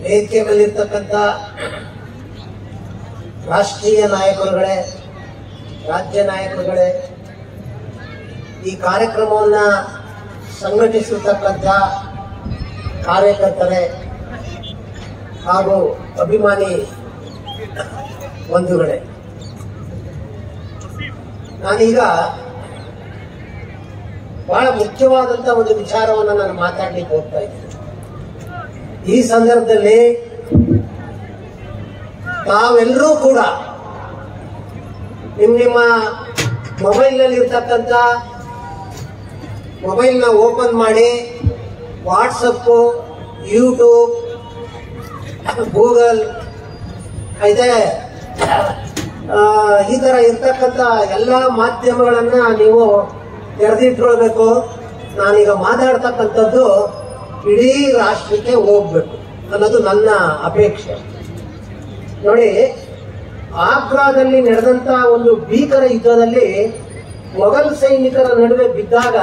ವೇದಿಕೆ ಮೇಲಿರ್ತಕ್ಕಂಥ ರಾಷ್ಟ್ರೀಯ ನಾಯಕರುಗಳೇ ರಾಜ್ಯ ನಾಯಕರುಗಳೇ ಈ ಕಾರ್ಯಕ್ರಮವನ್ನ ಸಂಘಟಿಸಿರ್ತಕ್ಕಂಥ ಕಾರ್ಯಕರ್ತರೇ ಹಾಗೂ ಅಭಿಮಾನಿ ಬಂಧುಗಳೇ ನಾನೀಗ ಬಹಳ ಮುಖ್ಯವಾದಂತ ಒಂದು ವಿಚಾರವನ್ನ ನಾನು ಮಾತಾಡ್ಲಿಕ್ಕೆ ಹೋಗ್ತಾ ಇದ್ದೀನಿ ಈ ಸಂದರ್ಭದಲ್ಲಿ ತಾವೆಲ್ಲರೂ ಕೂಡ ನಿಮ್ ನಿಮ್ಮ ಮೊಬೈಲ್ನಲ್ಲಿ ಇರ್ತಕ್ಕಂಥ ಮೊಬೈಲ್ನ ಓಪನ್ ಮಾಡಿ ವಾಟ್ಸಪ್ಪು ಯೂಟ್ಯೂಬ್ ಗೂಗಲ್ ಇದೆ ಆ, ಈ ತರ ಇರ್ತಕ್ಕಂಥ ಎಲ್ಲ ಮಾಧ್ಯಮಗಳನ್ನ ನೀವು ತೆರೆದಿಟ್ಕೊಳ್ಬೇಕು ನಾನೀಗ ಮಾತಾಡ್ತಕ್ಕಂಥದ್ದು ಇಡೀ ರಾಷ್ಟ್ರಕ್ಕೆ ಹೋಗ್ಬೇಕು ಅನ್ನೋದು ನನ್ನ ಅಪೇಕ್ಷೆ ನೋಡಿ ಆಗ್ರಾದಲ್ಲಿ ನಡೆದಂತ ಒಂದು ಭೀಕರ ಯುದ್ಧದಲ್ಲಿ ಮೊಘಲ್ ಸೈನಿಕರ ನಡುವೆ ಬಿದ್ದಾಗ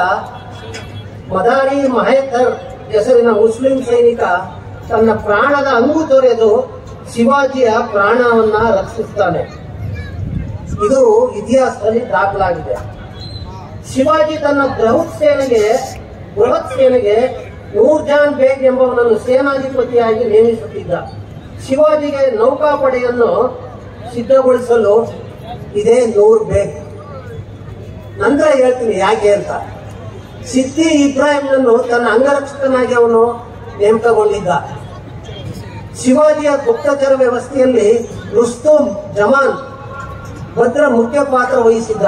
ಮದಾರಿ ಮಹೇತರ್ ಹೆಸರಿನ ಮುಸ್ಲಿಂ ಸೈನಿಕ ತನ್ನ ಪ್ರಾಣದ ಅಂಗು ತೊರೆದು ಶಿವಾಜಿಯ ಪ್ರಾಣವನ್ನ ರಕ್ಷಿಸ್ತಾನೆ ಇದು ಇತಿಹಾಸದಲ್ಲಿ ದಾಖಲಾಗಿದೆ ಶಿವಾಜಿ ತನ್ನ ಬೃಹತ್ ಸೇನೆಗೆ ಬೃಹತ್ ಸೇನೆಗೆ ನೂರ್ಜಾನ್ ಬೇಗ್ ಎಂಬವನನ್ನು ಸೇನಾಧಿಪತಿಯಾಗಿ ನೇಮಿಸುತ್ತಿದ್ದ ಶಿವಾಜಿಗೆ ನೌಕಾಪಡೆಯನ್ನು ಸಿದ್ಧಗೊಳಿಸಲು ಇದೇ ನೂರ್ ಬೇಗ್ ನಂತರ ಹೇಳ್ತೀನಿ ಯಾಕೆ ಅಂತ ಸಿದ್ದಿ ಇಬ್ರಾಹಿಂನನ್ನು ತನ್ನ ಅಂಗರಕ್ಷಕನಾಗಿ ಅವನು ನೇಮಕಗೊಂಡಿದ್ದ ಶಿವಾಜಿಯ ಗುಪ್ತಚರ ವ್ಯವಸ್ಥೆಯಲ್ಲಿ ರುಸ್ತುಂ ಜಮಾನ್ ಭದ್ರ ಮುಖ್ಯ ಪಾತ್ರ ವಹಿಸಿದ್ದ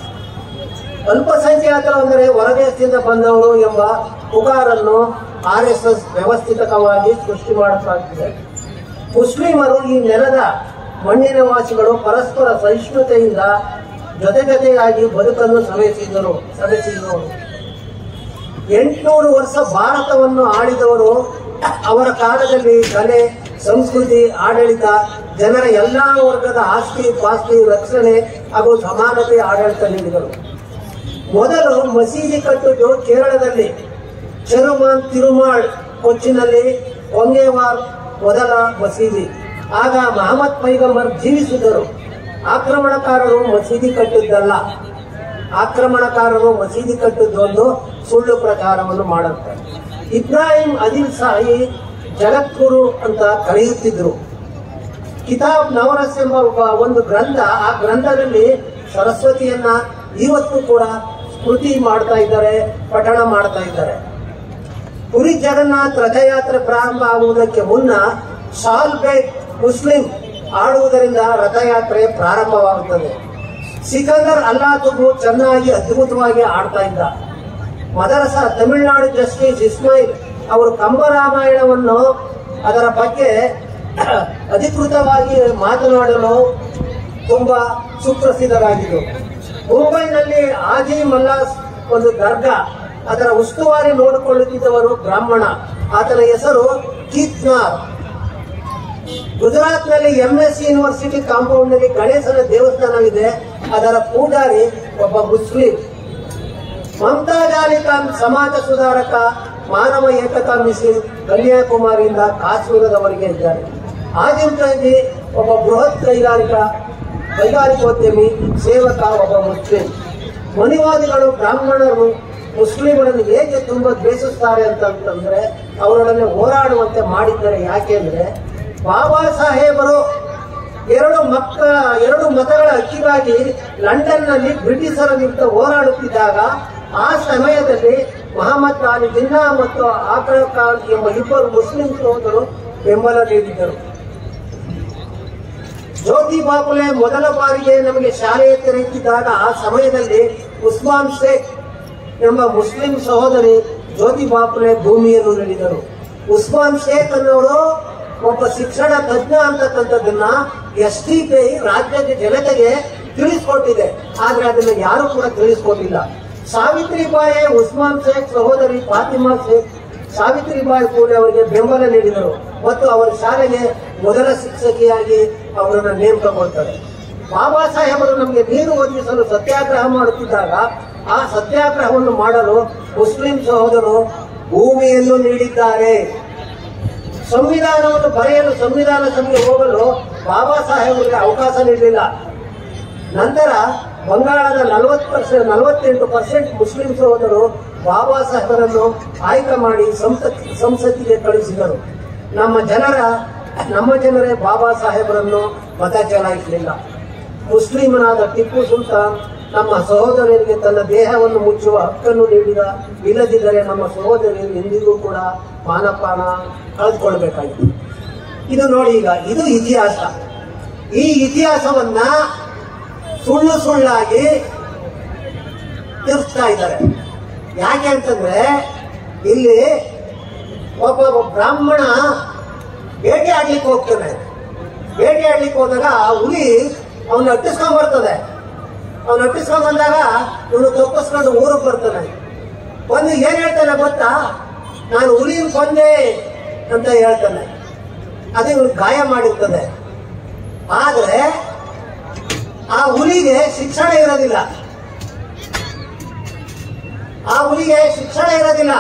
ಅಲ್ಪಸಂಖ್ಯಾತರು ಅಂದರೆ ಹೊರದೇಶದಿಂದ ಬಂದವರು ಎಂಬ ಪುಕಾರನ್ನು ಆರ್ ಎಸ್ ಎಸ್ ವ್ಯವಸ್ಥಿತವಾಗಿ ಸೃಷ್ಟಿ ಮಾಡಲಾಗಿದೆ ಮುಸ್ಲಿಮರು ಈ ನೆಲದ ಮಣ್ಣಿನ ವಾಸಿಗಳು ಪರಸ್ಪರ ಸಹಿಷ್ಣುತೆಯಿಂದ ಜೊತೆ ಜೊತೆಯಾಗಿ ಬದುಕನ್ನು ಸವೆಸಿದರು ಸವೆಸಿದರು ಎಂಟುನೂರು ವರ್ಷ ಭಾರತವನ್ನು ಆಳಿದವರು ಅವರ ಕಾಲದಲ್ಲಿ ಕಲೆ ಸಂಸ್ಕೃತಿ ಆಡಳಿತ ಜನರ ಎಲ್ಲಾ ವರ್ಗದ ಆಸ್ತಿ ಪಾಸ್ತಿ ರಕ್ಷಣೆ ಹಾಗೂ ಸಮಾನತೆ ಆಡಳಿತ ನೀಡಿದರು ಮೊದಲು ಮಸೀದಿ ಕಟ್ಟುವುದು ಕೇರಳದಲ್ಲಿ ಚೆರುಮಾನ್ ತಿರುಮಾಳ್ ಕೊಚ್ಚಿನಲ್ಲಿ ಒಂಗೇವಾರ್ ಮೊದಲ ಮಸೀದಿ ಆಗ ಮಹಮ್ಮದ್ ಪೈಗಂಬರ್ ಜೀವಿಸಿದರು ಆಕ್ರಮಣಕಾರರು ಮಸೀದಿ ಕಟ್ಟಿದ್ದಲ್ಲ ಆಕ್ರಮಣಕಾರರು ಮಸೀದಿ ಕಟ್ಟಿದ್ದೊಂದು ಸುಳ್ಳು ಪ್ರಚಾರವನ್ನು ಮಾಡುತ್ತಾರೆ ಇಬ್ರಾಹಿಂ ಅದಿಲ್ ಸಾಹಿ ಜಗದ್ಗುರು ಅಂತ ಕರೆಯುತ್ತಿದ್ರು ಕಿತಾಬ್ ನವರಸ್ ಎಂಬ ಒಬ್ಬ ಒಂದು ಗ್ರಂಥ ಆ ಗ್ರಂಥದಲ್ಲಿ ಸರಸ್ವತಿಯನ್ನ ಇವತ್ತು ಕೂಡ ಸ್ಮೃತಿ ಮಾಡ್ತಾ ಇದ್ದಾರೆ ಪಠಣ ಮಾಡ್ತಾ ಇದ್ದಾರೆ ಪುರಿ ಜಗನ್ನಾಥ್ ರಥಯಾತ್ರೆ ಪ್ರಾರಂಭ ಆಗುವುದಕ್ಕೆ ಮುನ್ನ ಶಾಲ್ ಬೇಗ್ ಮುಸ್ಲಿಂ ಆಡುವುದರಿಂದ ರಥಯಾತ್ರೆ ಪ್ರಾರಂಭವಾಗುತ್ತದೆ ಸಿಕಂದರ್ ಅಲ್ಲಾತುಬು ಚೆನ್ನಾಗಿ ಅದ್ಭುತವಾಗಿ ಆಡ್ತಾ ಇದ್ದ ಮದರಸ ತಮಿಳುನಾಡು ಜಸ್ಟಿಸ್ ಇಸ್ಮಾಯಿಲ್ ಅವರು ಕಂಬರಾಮಾಯಣವನ್ನು ಅದರ ಬಗ್ಗೆ ಅಧಿಕೃತವಾಗಿ ಮಾತನಾಡಲು ತುಂಬಾ ಸುಪ್ರಸಿದ್ಧರಾಗಿದ್ದರು ಮುಂಬೈನಲ್ಲಿ ಆಜಿ ಮಲ್ಲಾಸ್ ಒಂದು ದರ್ಗಾ ಅದರ ಉಸ್ತುವಾರಿ ನೋಡಿಕೊಳ್ಳುತ್ತಿದ್ದವರು ಬ್ರಾಹ್ಮಣ ಆತನ ಹೆಸರು ಕೀತ್ನಾರ್ ಗುಜರಾತ್ ನಲ್ಲಿ ಎಂಎಸ್ ಯೂನಿವರ್ಸಿಟಿ ಕಾಂಪೌಂಡ್ ನಲ್ಲಿ ಗಣೇಶನ ದೇವಸ್ಥಾನವಿದೆ ಅದರ ಪೂಜಾರಿ ಒಬ್ಬ ಮುಸ್ಲಿಂ ಮಮತಾಜ್ ಅಲಿ ಖಾನ್ ಸಮಾಜ ಸುಧಾರಕ ಮಾನವ ಏಕತಾ ಮಿಷನ್ ಕನ್ಯಾಕುಮಾರಿಯಿಂದ ಕಾಶ್ಮೀರದವರೆಗೆ ಇದ್ದಾರೆ ಆದಿಲ್ ಗಾಂಧಿ ಒಬ್ಬ ಬೃಹತ್ ಕೈಗಾರಿಕಾ ಕೈಗಾರಿಕೋದ್ಯಮಿ ಸೇವಕ ಒಬ್ಬ ಮುಸ್ಲಿಂ ಮನಿವಾದಿಗಳು ಬ್ರಾಹ್ಮಣರು ಮುಸ್ಲಿಮರನ್ನು ಹೇಗೆ ತುಂಬಾ ದ್ವೇಷಿಸ್ತಾರೆ ಅಂತಂದ್ರೆ ಅವರೊಡನೆ ಹೋರಾಡುವಂತೆ ಮಾಡಿದ್ದಾರೆ ಯಾಕೆಂದ್ರೆ ಬಾಬಾ ಸಾಹೇಬರು ಎರಡು ಮಕ್ಕ ಎರಡು ಮತಗಳ ಹಕ್ಕಿಗಾಗಿ ಲಂಡನ್ ನಲ್ಲಿ ಬ್ರಿಟಿಷರ ವಿರುದ್ಧ ಹೋರಾಡುತ್ತಿದ್ದಾಗ ಆ ಸಮಯದಲ್ಲಿ ಮಹಮ್ಮದ್ ಅಲಿ ಜಿನ್ನಾ ಮತ್ತು ಆಕ್ರಾ ಖಾನ್ ಎಂಬ ಇಬ್ಬರು ಮುಸ್ಲಿಂ ಸಹೋದರರು ಬೆಂಬಲ ನೀಡಿದ್ದರು ಜ್ಯೋತಿ ಬಾಪುಲೆ ಮೊದಲ ಬಾರಿಗೆ ನಮಗೆ ಶಾಲೆ ತೆರೆಯುತ್ತಿದ್ದಾಗ ಆ ಸಮಯದಲ್ಲಿ ಉಸ್ಮಾನ್ ಶೇಖ್ ಎಂಬ ಮುಸ್ಲಿಂ ಸಹೋದರಿ ಜ್ಯೋತಿ ಬಾಪುಲೆ ಭೂಮಿಯನ್ನು ನೀಡಿದರು ಉಸ್ಮಾನ್ ಶೇಖ್ ಅನ್ನೋರು ಒಬ್ಬ ಶಿಕ್ಷಣ ತಜ್ಞ ಅಂತಕ್ಕಂಥದ್ದನ್ನ ಎಸ್ ಟಿ ಪಿ ರಾಜ್ಯದ ಜನತೆಗೆ ತಿಳಿಸ್ಕೊಟ್ಟಿದೆ ಆದ್ರೆ ಅದನ್ನ ಯಾರು ಕೂಡ ತಿಳಿಸ್ಕೊಟ್ಟಿಲ್ಲ ಸಾವಿತ್ರಿಬಾಯಿ ಉಸ್ಮಾನ್ ಶೇಖ್ ಸಹೋದರಿ ಫಾತಿಮಾ ಶೇಖ್ ಸಾವಿತ್ರಿಬಾಯಿ ಪೂಲೆ ಅವರಿಗೆ ಬೆಂಬಲ ನೀಡಿದರು ಮತ್ತು ಅವರ ಶಾಲೆಗೆ ಮೊದಲ ಶಿಕ್ಷಕಿಯಾಗಿ ಅವರನ್ನು ನೇಮಕಗೊಳ್ತಾರೆ ಬಾಬಾ ಸಾಹೇಬರು ನಮಗೆ ನೀರು ಒದಗಿಸಲು ಸತ್ಯಾಗ್ರಹ ಮಾಡುತ್ತಿದ್ದಾಗ ಆ ಸತ್ಯಾಗ್ರಹವನ್ನು ಮಾಡಲು ಮುಸ್ಲಿಂ ಸಹೋದರರು ಭೂಮಿಯನ್ನು ನೀಡಿದ್ದಾರೆ ಸಂವಿಧಾನವನ್ನು ಬರೆಯಲು ಸಂವಿಧಾನ ಸಭೆಗೆ ಹೋಗಲು ಬಾಬಾ ಸಾಹೇಬರಿಗೆ ಅವಕಾಶ ನೀಡಲಿಲ್ಲ ನಂತರ ಬಂಗಾಳದ ನಲವತ್ತು ಪರ್ಸೆಂಟ್ ನಲವತ್ತೆಂಟು ಪರ್ಸೆಂಟ್ ಮುಸ್ಲಿಂ ಸಹೋದರರು ಬಾಬಾ ಸಾಹೇಬರನ್ನು ಆಯ್ಕೆ ಮಾಡಿ ಸಂಸತ್ ಸಂಸತ್ತಿಗೆ ಕಳಿಸಿದರು ನಮ್ಮ ಜನರ ನಮ್ಮ ಜನರೇ ಬಾಬಾ ಸಾಹೇಬರನ್ನು ಮತ ಚಲಾಯಿಸಲಿಲ್ಲ ಮುಸ್ಲಿಮನಾದ ಟಿಪ್ಪು ಸುಲ್ತಾನ್ ನಮ್ಮ ಸಹೋದರರಿಗೆ ತನ್ನ ದೇಹವನ್ನು ಮುಚ್ಚುವ ಹಕ್ಕನ್ನು ನೀಡಿದ ಇಲ್ಲದಿದ್ದರೆ ನಮ್ಮ ಸಹೋದರಿಯರು ಎಂದಿಗೂ ಕೂಡ ಮಾನಪಾನ ಕಳೆದುಕೊಳ್ಬೇಕಾಗಿತ್ತು ಇದು ನೋಡಿ ಈಗ ಇದು ಇತಿಹಾಸ ಈ ಇತಿಹಾಸವನ್ನ ಸುಳ್ಳು ಸುಳ್ಳಾಗಿ ತಿರ್ಸ್ತಾ ಇದ್ದಾರೆ ಯಾಕೆ ಅಂತಂದ್ರೆ ಇಲ್ಲಿ ಒಬ್ಬ ಒಬ್ಬ ಬ್ರಾಹ್ಮಣ ಬೇಟೆ ಆಡ್ಲಿಕ್ಕೆ ಹೋಗ್ತಾನೆ ಬೇಟೆ ಆಡ್ಲಿಕ್ಕೆ ಹೋದಾಗ ಆ ಹುಲಿ ಅವನ್ನ ಅಟ್ಟಿಸ್ಕೊಂಡ್ ಬರ್ತದೆ ಅವನ್ನ ಅಟ್ಟಿಸ್ಕೊಂಡ್ ಬಂದಾಗ ಇವನು ತಪ್ಪಿಸ್ಕೊಂಡು ಊರಿಗೆ ಬರ್ತಾನೆ ಒಂದು ಏನ್ ಹೇಳ್ತಾನೆ ಗೊತ್ತಾ ನಾನು ಹುಲಿನ ಕೊಂದೆ ಅಂತ ಹೇಳ್ತಾನೆ ಅದು ಇವನು ಗಾಯ ಮಾಡಿರ್ತದೆ ಆದ್ರೆ ಆ ಹುಲಿಗೆ ಶಿಕ್ಷಣ ಇರೋದಿಲ್ಲ ಆ ಹುಲಿಗೆ ಶಿಕ್ಷಣ ಇರೋದಿಲ್ಲ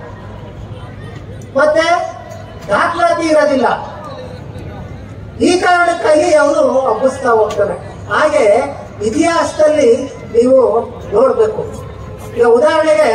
ಮತ್ತೆ ದಾಖಲಾತಿ ಇರೋದಿಲ್ಲ ಈ ಕಾರಣಕ್ಕಾಗಿ ಅವನು ಹಬ್ಬಿಸ್ತಾ ಹೋಗ್ತಾನೆ ಹಾಗೆ ಇತಿಹಾಸದಲ್ಲಿ ನೀವು ನೋಡ್ಬೇಕು ಈಗ ಉದಾಹರಣೆಗೆ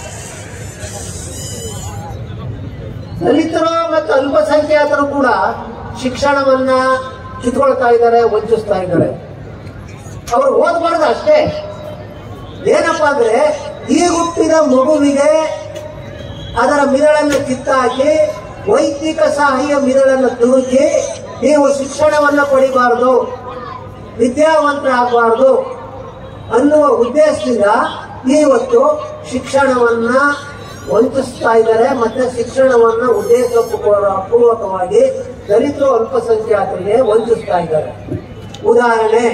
ದಲಿತರು ಮತ್ತು ಅಲ್ಪಸಂಖ್ಯಾತರು ಕೂಡ ಶಿಕ್ಷಣವನ್ನ ಕಿತ್ಕೊಳ್ತಾ ಇದ್ದಾರೆ ವಂಚಿಸ್ತಾ ಇದ್ದಾರೆ ಅವರು ಓದಬಾರ್ದು ಅಷ್ಟೇ ಏನಪ್ಪಾ ಅಂದ್ರೆ ಈ ಹುಟ್ಟಿದ ಮಗುವಿಗೆ ಅದರ ಮಿರಳನ್ನು ಕಿತ್ತಾಕಿ ವೈದಿಕ ಸಹಾಯ ಮಿರಳನ್ನು ತುರುಕಿ ನೀವು ಶಿಕ್ಷಣವನ್ನ ಪಡಿಬಾರದು ವಿದ್ಯಾವಂತರಾಗಬಾರದು ಅನ್ನುವ ಉದ್ದೇಶದಿಂದ ಇವತ್ತು ಶಿಕ್ಷಣವನ್ನ ವಂಚಿಸ್ತಾ ಇದ್ದಾರೆ ಮತ್ತೆ ಶಿಕ್ಷಣವನ್ನ ಉದ್ದೇಶ ಪೂರ್ವಕವಾಗಿ ದಲಿತರು ಅಲ್ಪಸಂಖ್ಯಾತರಿಗೆ ವಂಚಿಸ್ತಾ ಇದ್ದಾರೆ ಉದಾಹರಣೆ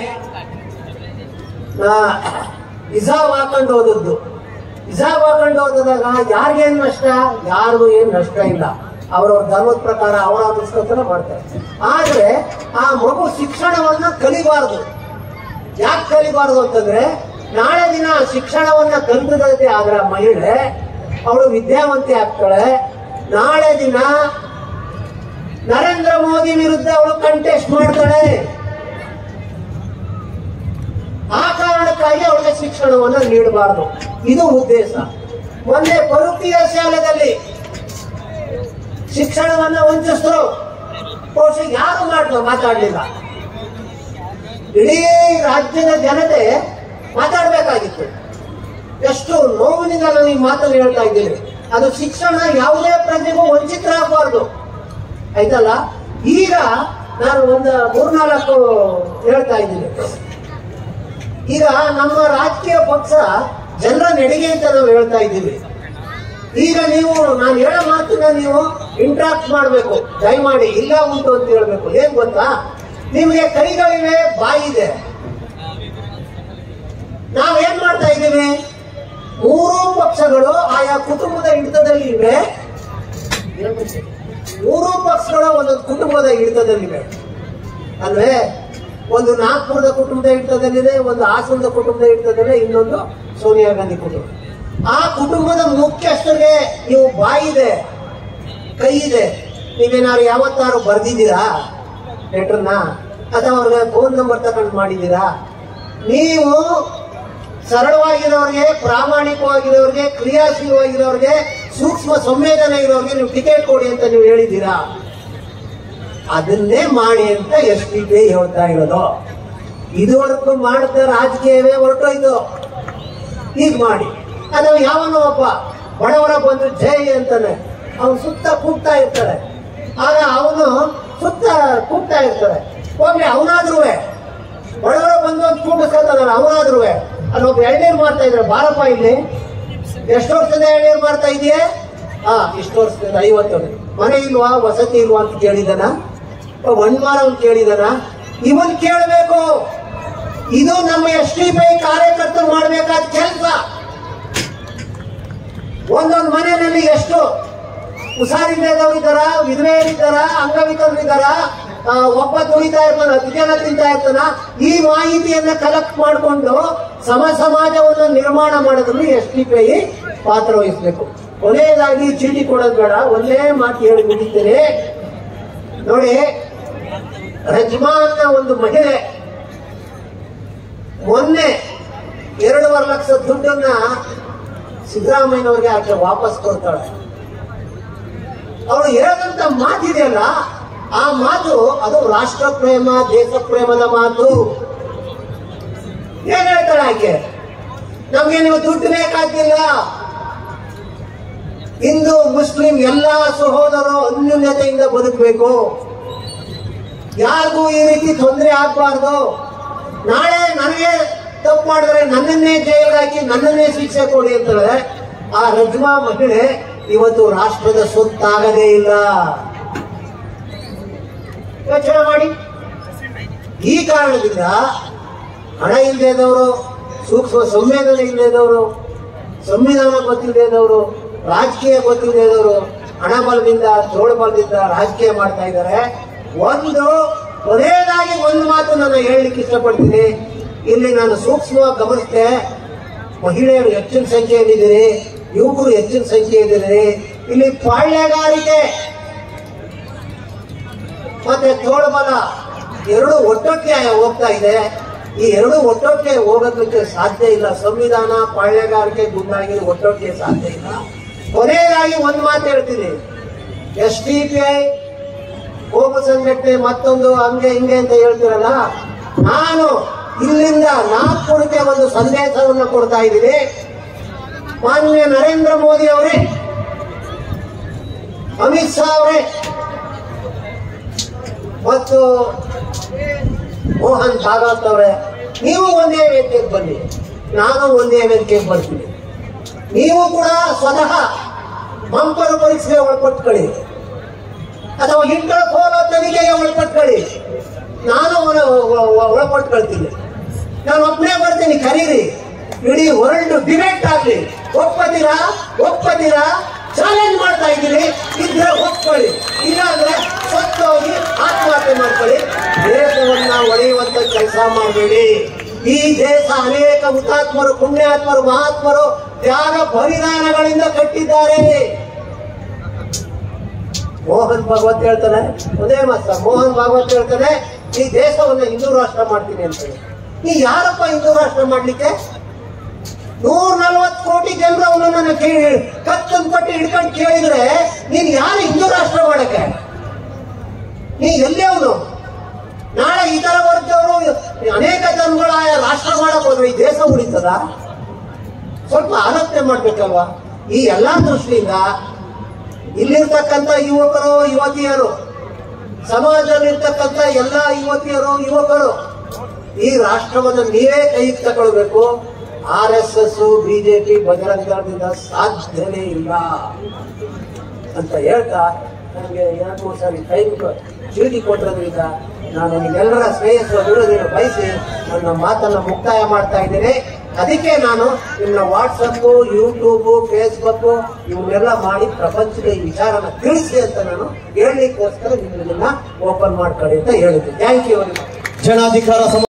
ನಾ ಹಿಸಾಬ್ ಹಾಕೊಂಡು ಹೋದದ್ದು ಹಿಸಾಬ್ ಹಾಕೊಂಡು ಹೋದಾಗ ಯಾರಿಗೇನ್ ನಷ್ಟ ಯಾರಿಗೂ ಏನ್ ನಷ್ಟ ಇಲ್ಲ ಅವ್ರವ್ರ ಧರ್ಮದ ಪ್ರಕಾರ ಅವರ ಪುಸ್ತಕನ ಮಾಡ್ತಾರೆ ಆದ್ರೆ ಆ ಮಗು ಶಿಕ್ಷಣವನ್ನ ಕಲಿಬಾರದು ಯಾಕೆ ಕಲಿಬಾರದು ಅಂತಂದ್ರೆ ನಾಳೆ ದಿನ ಶಿಕ್ಷಣವನ್ನ ಕಲಿತದೆ ಆದ್ರೆ ಆ ಮಹಿಳೆ ಅವಳು ವಿದ್ಯಾವಂತಿ ಆಗ್ತಾಳೆ ನಾಳೆ ದಿನ ನರೇಂದ್ರ ಮೋದಿ ವಿರುದ್ಧ ಅವಳು ಕಂಟೆಸ್ಟ್ ಮಾಡ್ತಾಳೆ ಆ ಕಾರಣಕ್ಕಾಗಿ ಅವಳಿಗೆ ಶಿಕ್ಷಣವನ್ನ ನೀಡಬಾರದು ಇದು ಉದ್ದೇಶ ಒಂದೇ ಪರುಕೀಯ ಶಾಲೆಯಲ್ಲಿ ಶಿಕ್ಷಣವನ್ನ ವಂಚಿಸಿದ್ರು ಬಹುಶಃ ಯಾರು ಮಾಡ್ಲು ಮಾತಾಡ್ಲಿಲ್ಲ ಇಡೀ ರಾಜ್ಯದ ಜನತೆ ಮಾತಾಡ್ಬೇಕಾಗಿತ್ತು ಎಷ್ಟು ನೋವಿನಿಂದ ನಾನು ಈ ಮಾತನ್ನು ಹೇಳ್ತಾ ಇದ್ದೀನಿ ಅದು ಶಿಕ್ಷಣ ಯಾವುದೇ ಪ್ರಜೆಗೂ ವಂಚಿತರಾಗಬಾರ್ದು ಆಯ್ತಲ್ಲ ಈಗ ನಾನು ಒಂದು ಮೂರ್ನಾಲ್ಕು ಹೇಳ್ತಾ ಇದ್ದೀನಿ ಈಗ ನಮ್ಮ ರಾಜಕೀಯ ಪಕ್ಷ ಜನರ ನೆಡಿಗೆ ಅಂತ ನಾವು ಹೇಳ್ತಾ ಇದ್ದೀವಿ ಈಗ ನೀವು ನಾನು ಹೇಳೋ ಮಾತನ್ನ ನೀವು ಇಂಟ್ರಾಕ್ಟ್ ಮಾಡಬೇಕು ದಯಮಾಡಿ ಇಲ್ಲ ಉಂಟು ಅಂತ ಹೇಳ್ಬೇಕು ಏನ್ ಗೊತ್ತಾ ನಿಮಗೆ ಕೈಗಳಿವೆ ಬಾಯಿದೆ ನಾವೇನ್ ಮಾಡ್ತಾ ಇದ್ದೀವಿ ಮೂರೂ ಪಕ್ಷಗಳು ಆಯಾ ಕುಟುಂಬದ ಹಿಡಿತದಲ್ಲಿ ಇವೆ ಮೂರೂ ಪಕ್ಷಗಳು ಒಂದೊಂದು ಕುಟುಂಬದ ಹಿಡಿತದಲ್ಲಿವೆ ಅಲ್ವೇ ಒಂದು ನಾಗ್ಪುರದ ಕುಟುಂಬದ ಹಿಡಿತದಲ್ಲಿದೆ ಒಂದು ಹಾಸನದ ಕುಟುಂಬದ ಹಿಡಿತದಲ್ಲಿದೆ ಇನ್ನೊಂದು ಸೋನಿಯಾ ಗಾಂಧಿ ಕುಟುಂಬ ಆ ಕುಟುಂಬದ ಮುಖ್ಯಸ್ಥರಿಗೆ ನೀವು ಬಾಯಿದೆ ಕೈ ಇದೆ ನೀವೇನಾದ್ರು ಯಾವತ್ತಾರು ಬರ್ದಿದ್ದೀರಾ ಲೆಟರ್ನ ಅಥವಾ ಅವ್ರಿಗೆ ಫೋನ್ ನಂಬರ್ ತಗೊಂಡು ಮಾಡಿದ್ದೀರಾ ನೀವು ಸರಳವಾಗಿರೋರಿಗೆ ಪ್ರಾಮಾಣಿಕವಾಗಿರೋರಿಗೆ ಕ್ರಿಯಾಶೀಲವಾಗಿರೋರಿಗೆ ಸೂಕ್ಷ್ಮ ಸಂವೇದನೆ ಇರೋರಿಗೆ ನೀವು ಟಿಕೆಟ್ ಕೊಡಿ ಅಂತ ನೀವು ಹೇಳಿದ್ದೀರಾ ಅದನ್ನೇ ಮಾಡಿ ಅಂತ ಎಸ್ ಡಿ ಪಿ ಹೇಳ್ತಾ ಇರೋದು ಇದುವರೆಗೂ ಮಾಡಿದ ರಾಜಕೀಯವೇ ಹೊರಟೋಯ್ತು ಈಗ ಮಾಡಿ ಅಥವಾ ಯಾವನೋ ಒಬ್ಬ ಬಡವರ ಬಂದು ಜೈ ಅಂತಾನೆ ಅವನು ಸುತ್ತ ಕೂಗ್ತಾ ಇರ್ತಾರೆ ಆಗ ಅವನು ಸುತ್ತ ಕೂಗ್ತಾ ಇರ್ತಾರೆ ಹೋಗ್ಲಿ ಅವನಾದ್ರೂ ಬಡವರ ಬಂದು ಒಂದು ಕೂಗಿಸ್ಕೊತಾನಲ್ಲ ಅವನಾದ್ರೂ ಅಲ್ಲೊಬ್ಬ ಎಳ್ನೀರು ಮಾಡ್ತಾ ಇದ್ರೆ ಬಾರಪ್ಪ ಇಲ್ಲಿ ಎಷ್ಟು ವರ್ಷದ ಎಳ್ನೀರು ಮಾಡ್ತಾ ಇದೆಯೇ ಹಾ ಇಷ್ಟು ವರ್ಷದಿಂದ ಐವತ್ತು ವರ್ಷ. ಮನೆ ಇಲ್ವಾ ವಸತಿ ಇಲ್ವಾ ಅಂತ ಕೇಳಿದನ ಮಣ್ಮಾರ ಅಂತ ಕೇಳಿದನ ಇವನ್ ಕೇಳಬೇಕು ಇದು ನಮ್ಮ ಎಸ್ ಟಿ ಪಿ ಕಾರ್ಯಕರ್ತರು ಮಾಡಬೇಕಾದ ಕೆಲಸ ಒಂದೊಂದು ಮನೆಯಲ್ಲಿ ಎಷ್ಟು ಹುಷಾರಿಲ್ಲದವ್ರು ಇದ್ದಾರ ವಿಧವೆಯರಿದ್ದಾರ ಅಂಗವಿಕಲರಿದ್ದಾರ ಆ, ಒಬ್ಬ ತುಳಿತಾ ಇರ್ತಾನ ಹತ್ತು ಜನ ತಿಂತಾ ಇರ್ತಾನ ಈ ಮಾಹಿತಿಯನ್ನ ಕಲೆಕ್ಟ್ ಮಾಡಿಕೊಂಡು ಸಮ ಸಮಾಜವನ್ನು ನಿರ್ಮಾಣ ಮಾಡೋದ್ರಲ್ಲಿ ಎಸ್ ಟಿ ಪಿ ಪಾತ್ರ ವಹಿಸಬೇಕು ಕೊನೆಯದಾಗಿ ಚೀಟಿ ಕೊಡೋದು ಬೇಡ ಒಂದೇ ಮಾತು ಹೇಳಿ ಮುಗಿತೇನೆ ನೋಡಿ ರಜ್ಮಾ ಅನ್ನೋ ಒಂದು ಮಹಿಳೆ ಮೊನ್ನೆ ಎರಡೂವರೆ ಲಕ್ಷ ದುಡ್ಡನ್ನ ಸಿದ್ದರಾಮಯ್ಯನವ್ರಿಗೆ ಆಕೆ ವಾಪಸ್ ಕೊಡ್ತಾಳೆ ಅವಳು ಹೇಳಿದಂತ ಮಾತಿದೆಯಲ್ಲ ಆ ಮಾತು ಅದು ರಾಷ್ಟ್ರ ಪ್ರೇಮ ದೇಶ ಪ್ರೇಮದ ಮಾತು ಏನ್ ಹೇಳ್ತಾಳೆ ಆಕೆ ನಮ್ಗೆ ನೀವು ದುಡ್ಡು ಬೇಕಾಗಿಲ್ಲ ಹಿಂದೂ ಮುಸ್ಲಿಂ ಎಲ್ಲಾ ಸಹೋದರರು ಅನ್ಯೂನ್ಯತೆಯಿಂದ ಬದುಕಬೇಕು ಯಾರಿಗೂ ಈ ರೀತಿ ತೊಂದರೆ ಆಗ್ಬಾರ್ದು ನಾಳೆ ನನಗೆ ತಪ್ಪು ಮಾಡಿದ್ರೆ ನನ್ನನ್ನೇ ಜೈಲಿಗೆ ಹಾಕಿ ನನ್ನನ್ನೇ ಶಿಕ್ಷೆ ಕೊಡಿ ಅಂತಾಳೆ ಆ ರಜ್ಮಾ ಮಹಿಳೆ ಇವತ್ತು ರಾಷ್ಟ್ರದ ಸೊತ್ತಾಗದೇ ಇಲ್ಲ ಯೋಚನೆ ಮಾಡಿ ಈ ಕಾರಣದಿಂದ ಹಣ ಇಲ್ಲದವರು ಸೂಕ್ಷ್ಮ ಸಂವೇದನೆ ಇಲ್ಲದವರು ಸಂವಿಧಾನ ಗೊತ್ತಿಲ್ಲದವರು ರಾಜಕೀಯ ಗೊತ್ತಿಲ್ಲದವರು ಹಣ ಬಲದಿಂದ ತೋಳು ಬಲದಿಂದ ರಾಜಕೀಯ ಮಾಡ್ತಾ ಇದ್ದಾರೆ ಒಂದು ಕೊನೆಯದಾಗಿ ಒಂದು ಮಾತು ನಾನು ಹೇಳಲಿಕ್ಕೆ ಇಷ್ಟಪಡ್ತೀನಿ ಇಲ್ಲಿ ನಾನು ಸೂಕ್ಷ್ಮವಾಗಿ ಗಮನಿಸಿದೆ ಮಹಿಳೆಯರು ಹೆಚ್ಚಿನ ಸಂಖ್ಯೆಯಲ್ಲಿದ್ದೀರಿ ಯುವಕರು ಹೆಚ್ಚಿನ ಸಂಖ್ಯೆಯಲ್ಲಿದ್ದೀರಿ ಇಲ್ಲಿ ಪಾಳ್ಯಗಾರಿಕೆ ಮತ್ತೆ ತೋಳುಬಲ ಎರಡು ಒಟ್ಟೊಟ್ಟಿಗೆ ಹೋಗ್ತಾ ಇದೆ ಈ ಎರಡು ಒಟ್ಟೊಟ್ಟಿಗೆ ಹೋಗೋದಕ್ಕೆ ಸಾಧ್ಯ ಇಲ್ಲ ಸಂವಿಧಾನ ಪಾಳ್ಯಗಾರಿಕೆ ಗುಂಡಾಗಿ ಒಟ್ಟೊಟ್ಟಿಗೆ ಸಾಧ್ಯ ಇಲ್ಲ ಕೊನೆಯದಾಗಿ ಒಂದು ಮಾತು ಹೇಳ್ತೀನಿ ಎಸ್ ಡಿ ಪಿ ಐ ಹೋಗು ಸಂಘಟನೆ ಮತ್ತೊಂದು ಹಂಗೆ ಹಿಂಗೆ ಅಂತ ಹೇಳ್ತೀರಲ್ಲ ನಾನು ಇಲ್ಲಿಂದ ನಾಗ್ಪುರಕ್ಕೆ ಒಂದು ಸಂದೇಶವನ್ನು ಕೊಡ್ತಾ ಇದ್ದೀನಿ ಮಾನ್ಯ ನರೇಂದ್ರ ಮೋದಿ ಅವರೇ ಅಮಿತ್ ಶಾ ಅವರೇ ಮತ್ತು ಮೋಹನ್ ಭಾಗವತ್ ಅವರೇ ನೀವು ಒಂದೇ ವೇದಿಕೆಗೆ ಬನ್ನಿ ನಾನು ಒಂದೇ ವೇದಿಕೆಗೆ ಬರ್ತೀನಿ ನೀವು ಕೂಡ ಸ್ವತಃ ಮಂಪರು ಪರೀಕ್ಷೆಗೆ ಒಳಪಟ್ಕೊಳ್ಳಿ ಅಥವಾ ಇಂಟರ್ ಹೋಲೋ ತನಿಖೆಗೆ ಒಳಪಟ್ಕೊಳ್ಳಿ ನಾನು ಒಳ- ಒಳ- ಒಳ- ಒಳಪಟ್ಕೊಳ್ತೀನಿ ನಾನು ಒಬ್ಬನೇ ಬರ್ತೀನಿ ಕರೀರಿ ಇಡೀ ವರ್ಲ್ಡ್ ಡಿಬೇಟ್ ಆಗ್ಲಿ ಒಪ್ಪತೀರಾ ಒಪ್ಪತೀರಾ ಚಾಲೆಂಜ್ ಮಾಡ್ತಾ ಇದ್ದೀನಿ ಇದ್ರೆ ಒಪ್ಕೊಳ್ಳಿ ಇಲ್ಲಾಂದ್ರೆ ಸತ್ತೋಗಿ ಆತ್ಮಹತ್ಯೆ ಮಾಡ್ಕೊಳ್ಳಿ ದೇಶವನ್ನ ಒಡೆಯುವಂತ ಕೆಲಸ ಮಾಡಬೇಡಿ ಈ ದೇಶ ಅನೇಕ ಹುತಾತ್ಮರು ಪುಣ್ಯಾತ್ಮರು ಮಹಾತ್ಮರು ತ್ಯಾಗ ಬಲಿದಾನಗಳಿಂದ ಕಟ್ಟಿದ್ದಾರೆ ಮೋಹನ್ ಭಾಗವತ್ ಹೇಳ್ತಾನೆ ಒಂದೇ ಮಾತ್ರ ಮೋಹನ್ ಭಾಗವತ್ ಹೇಳ್ತಾನೆ ಈ ದೇಶವನ್ನ ಹಿಂದೂ ರಾಷ್ಟ್ರ ಮಾಡ್ತೀನಿ ಅಂತ ಹೇಳಿ ನೀ ಯಾರಪ್ಪ ಹಿಂದೂ ರಾಷ್ಟ್ರ ಮಾಡ್ಲಿಕ್ಕೆ ನೂರ ನಲ್ವತ್ತು ಕೋಟಿ ಜನರು ಅವನನ್ನ ಕೇಳಿ ಕತ್ತನ್ ಪಟ್ಟಿ ಹಿಡ್ಕೊಂಡು ಕೇಳಿದ್ರೆ ನೀನ್ ಯಾರು ಹಿಂದೂ ರಾಷ್ಟ್ರ ಮಾಡಕ್ಕೆ ನೀ ಎಲ್ಲಿ ಅವನು ನಾಳೆ ಇತರ ವರ್ಗದವರು ಅನೇಕ ಜನಗಳ ರಾಷ್ಟ್ರ ಮಾಡಕ್ ಹೋದ್ರೆ ಈ ದೇಶ ಉಳಿತದ ಸ್ವಲ್ಪ ಆಲೋಚನೆ ಮಾಡ್ಬೇಕಲ್ವಾ ಈ ಎಲ್ಲಾ ದೃಷ್ಟಿಯಿಂದ ಇಲ್ಲಿರ್ತಕ್ಕಂಥ ಯುವಕರು ಯುವತಿಯರು ಸಮಾಜದಲ್ಲಿರ್ತಕ್ಕಂಥ ಎಲ್ಲ ಯುವತಿಯರು ಯುವಕರು ಈ ರಾಷ್ಟ್ರವನ್ನು ನೀವೇ ಕೈಗೆ ತಗೊಳ್ಬೇಕು R S S BJP Bajrang ದಳದಿಂದ ಸಾಧ್ಯನೇ ಇಲ್ಲ ಅಂತ ಹೇಳ್ತಾ ನನಗೆ ಎರಡು ಮೂರು ಸಾರಿ ಟೈಮ್ ಚೀಟಿ ಕೊಟ್ಟಿರೋದ್ರಿಂದ ನಾನು ನಿಮ್ಮೆಲ್ಲರ ಶ್ರೇಯಸ್ಸು ಅಭಿವೃದ್ಧಿಯನ್ನು ಬಯಸಿ ನನ್ನ ಮಾತನ್ನ ಮುಕ್ತಾಯ ಮಾಡ್ತಾ ಇದ್ದೇನೆ ಅದಕ್ಕೆ ನಾನು ನಿಮ್ಮ ವಾಟ್ಸಪ್ ಯೂಟ್ಯೂಬ್ ಫೇಸ್ಬುಕ್ ಇವನ್ನೆಲ್ಲ ಮಾಡಿ ಪ್ರಪಂಚದ ಈ ವಿಚಾರನ ತಿಳಿಸಿ ಅಂತ ನಾನು ಹೇಳಲಿಕ್ಕೋಸ್ಕರ ನಿಮ್ಮನ್ನ ಓಪನ್ ಮಾಡ್ಕೊಳ್ಳಿ ಅಂತ ಹೇಳಿದ್ದೆ ಥ್ಯಾಂಕ್ ಯು ಜನಾಧಿಕಾರ ಸಮ